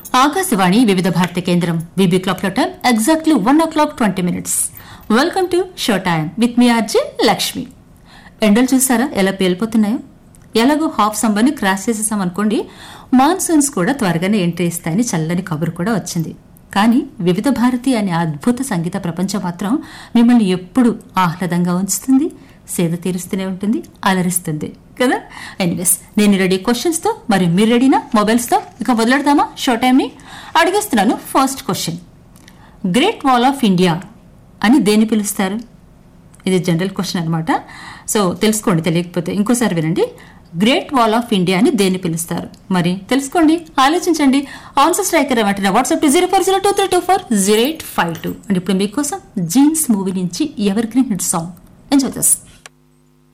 ఆకాశవాణి వివిధ భారతి కేంద్రం VB clock లో time exactly one o'clock twenty minutes welcome to show time with me RJ Lakshmi ఎండలు చూసారా ఎలా పేలిపోతున్నాయో ఎలాగో హాఫ్ సమ్మర్ని క్రాస్ చేసేసాం అనుకోండి మాన్సూన్స్ కూడా త్వరగానే ఎంట్రీ ఇస్తాయని చల్లని కబురు కూడా వచ్చింది కానీ వివిధ భారతి అనే అద్భుత సంగీత ప్రపంచం మాత్రం మిమ్మల్ని ఎప్పుడు ఆహ్లాదంగా ఉంచుతుంది సేద తీరుస్తూనే ఉంటుంది అలరిస్తుంది కదా ఎనీవేస్ నేను రెడీ క్వశ్చన్స్తో మరి మీరు రెడీనా మొబైల్స్తో ఇక మొదలెడదామా షో టైంని అడిగేస్తున్నాను first question great wall of India అని దేన్ని పిలుస్తారు ఇది జనరల్ క్వశ్చన్ అనమాట సో తెలుసుకోండి తెలియకపోతే ఇంకోసారి వినండి గ్రేట్ వాల్ ఆఫ్ ఇండియా అని దేన్ని పిలుస్తారు మరి తెలుసుకోండి ఆలోచించండి ఆన్సర్ స్ట్రైకర్ వెంటనే WhatsApp zero four zero two three two four zero eight five two and ఇప్పుడు మీకోసం జీన్స్ మూవీ నుంచి evergreen hit song enjoy చేస్తాం